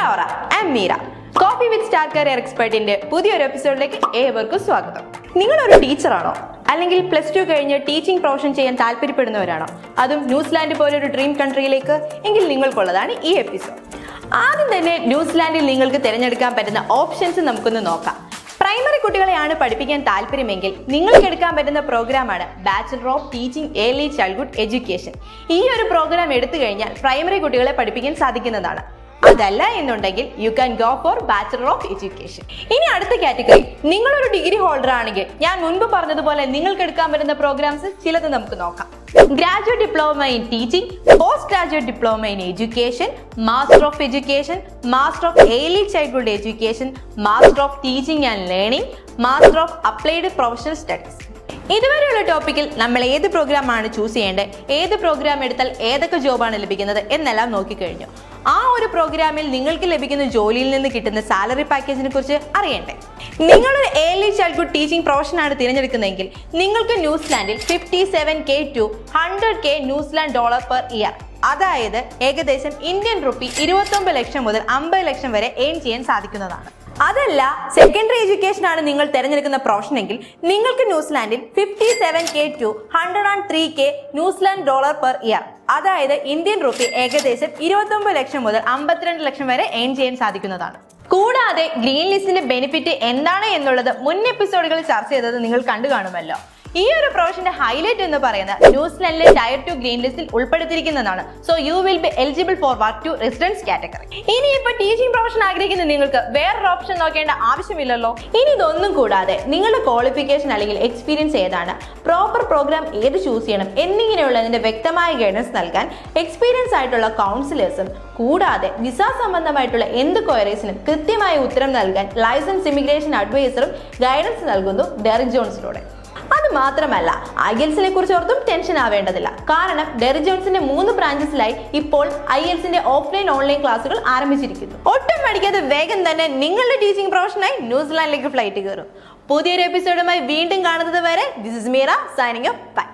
aura am Meera coffee with star career എക്സ്പേർട്ടിന്റെ പുതിയൊരു എപ്പിസോഡിലേക്ക് ഏവർക്കും സ്വാഗതം നിങ്ങളൊരു ടീച്ചറാണോ അല്ലെങ്കിൽ പ്ലസ് ടു കഴിഞ്ഞ് ടീച്ചിങ് പ്രൊഫഷൻ ചെയ്യാൻ താല്പര്യപ്പെടുന്നവരാണോ അതും ന്യൂസിലാൻഡ് പോലൊരു ഡ്രീം കൺട്രിയിലേക്ക് എങ്കിൽ നിങ്ങൾക്കുള്ളതാണ് ഈ എപ്പിസോഡ് ആദ്യം തന്നെ ന്യൂസിലാൻഡിൽ നിങ്ങൾക്ക് തിരഞ്ഞെടുക്കാൻ പറ്റുന്ന ഓപ്ഷൻസ് നമുക്കൊന്ന് നോക്കാം പ്രൈമറി കുട്ടികളെയാണ് പഠിപ്പിക്കാൻ താല്പര്യമെങ്കിൽ നിങ്ങൾക്ക് എടുക്കാൻ പറ്റുന്ന പ്രോഗ്രാമാണ് bachelor of teaching early childhood education ഈ ഒരു പ്രോഗ്രാം എടുത്തു കഴിഞ്ഞാൽ പ്രൈമറി കുട്ടികളെ പഠിപ്പിക്കാൻ സാധിക്കുന്നതാണ് അതല്ല എന്നുണ്ടെങ്കിൽ you can go for bachelor of education ഇനി അടുത്ത കാറ്റഗറി നിങ്ങളൊരു ഡിഗ്രി ഹോൾഡർ ആണെങ്കിൽ ഞാൻ മുൻപ് പറഞ്ഞതുപോലെ നിങ്ങൾക്ക് എടുക്കാൻ പറ്റുന്ന പ്രോഗ്രാംസ് ചിലത് നമുക്ക് നോക്കാം graduate diploma in teaching post graduate diploma in education master of education master of early childhood education master of teaching and learning master of applied professional studies ഇതുവരെയുള്ള ടോപ്പിക്കിൽ നമ്മൾ ഏത് പ്രോഗ്രാമാണ് ചൂസ് ചെയ്യേണ്ടത് ഏത് പ്രോഗ്രാം എടുത്താൽ ഏതൊക്കെ ജോബാണ് ലഭിക്കുന്നത് എന്നെല്ലാം നോക്കിക്കഴിഞ്ഞു ആ ഒരു പ്രോഗ്രാമിൽ നിങ്ങൾക്ക് ലഭിക്കുന്ന ജോലിയിൽ നിന്ന് കിട്ടുന്ന സാലറി പാക്കേജിനെ കുറിച്ച് അറിയണ്ടേ നിങ്ങളൊരു ഏർലി ചൈൽഡ്ഹുഡ് ടീച്ചിങ് പ്രൊഫഷനാണ് തിരഞ്ഞെടുക്കുന്നതെങ്കിൽ നിങ്ങൾക്ക് ന്യൂസിലാൻഡിൽ fifty seven K two hundred K New Zealand dollar per year അതായത് ഏകദേശം ഇന്ത്യൻ റുപ്പി ഇരുപത്തൊമ്പത് ലക്ഷം മുതൽ അമ്പത് ലക്ഷം വരെ എയിം ചെയ്യാൻ സാധിക്കുന്നതാണ് അതല്ല സെക്കൻഡറി എഡ്യൂക്കേഷൻ ആണ് നിങ്ങൾ തിരഞ്ഞെടുക്കുന്ന പ്രൊഫഷൻ എങ്കിൽ നിങ്ങൾക്ക് ന്യൂസിലാൻഡിൽ fifty seven K two hundred and three K New Zealand dollar per year അതായത് ഇന്ത്യൻ റുപ്പി ഏകദേശം ഇരുപത്തൊമ്പത് ലക്ഷം മുതൽ അമ്പത്തിരണ്ട് ലക്ഷം വരെ എയിം ചെയ്യാൻ സാധിക്കുന്നതാണ് കൂടാതെ ഗ്രീൻ ലിസ്റ്റിന്റെ ബെനിഫിറ്റ് എന്താണ് എന്നുള്ളത് മുൻ എപ്പിസോഡുകളിൽ ചർച്ച ചെയ്തത് നിങ്ങൾ കണ്ടു കാണുമല്ലോ ഈ ഒരു പ്രൊഫഷന്റെ ഹൈലൈറ്റ് എന്ന് പറയുന്നത് ന്യൂസിലാൻഡിലെ ടയർ ടു ഗ്രീൻ ലിസ്റ്റിൽ ഉൾപ്പെടുത്തിയിരിക്കുന്നതാണ് so you will be eligible for work to residence category ഇനി ഇപ്പൊ ടീച്ചിങ് പ്രൊഫഷൻ ആഗ്രഹിക്കുന്ന നിങ്ങൾക്ക് വേറൊരു ഓപ്ഷൻ നോക്കേണ്ട ആവശ്യമില്ലല്ലോ ഇനി ഇതൊന്നും കൂടാതെ നിങ്ങളുടെ ക്വാളിഫിക്കേഷൻ അല്ലെങ്കിൽ എക്സ്പീരിയൻസ് ഏതാണ് പ്രോപ്പർ പ്രോഗ്രാം ഏത് ചൂസ് ചെയ്യണം എന്നിങ്ങനെയുള്ളതിന്റെ വ്യക്തമായ ഗൈഡൻസ് നൽകാൻ എക്സ്പീരിയൻസ് ആയിട്ടുള്ള കൗൺസിലേഴ്സും കൂടാതെ വിസ സംബന്ധമായിട്ടുള്ള എന്ത് ക്വയറീസിനും കൃത്യമായ ഉത്തരം നൽകാൻ ലൈസൻസ് ഇമിഗ്രേഷൻ അഡ്വൈസറും ഗൈഡൻസ് നൽകുന്നു ഡെറിക് ജോൺസിലൂടെ അത് മാത്രമല്ല ഐ എൽസിനെ കുറിച്ച് ഓർത്തും ടെൻഷൻ ആവേണ്ടതില്ല കാരണം ഡെറി ജോൺസിന്റെ മൂന്ന് ബ്രാഞ്ചസിലായി ഇപ്പോൾ ഐ എൽസിന്റെ ഓഫ്ലൈൻ ഓൺലൈൻ ക്ലാസുകൾ ആരംഭിച്ചിരിക്കുന്നു ഒട്ടും പഠിക്കാതെ വേഗം തന്നെ നിങ്ങളുടെ ടീച്ചിങ് പ്രൊഫഷനായി ന്യൂസിലാൻഡിലേക്ക് ഫ്ലൈറ്റ് കയറും പുതിയൊരു എപ്പിസോഡുമായി വീണ്ടും കാണുന്നത് വരെ this is Meera signing by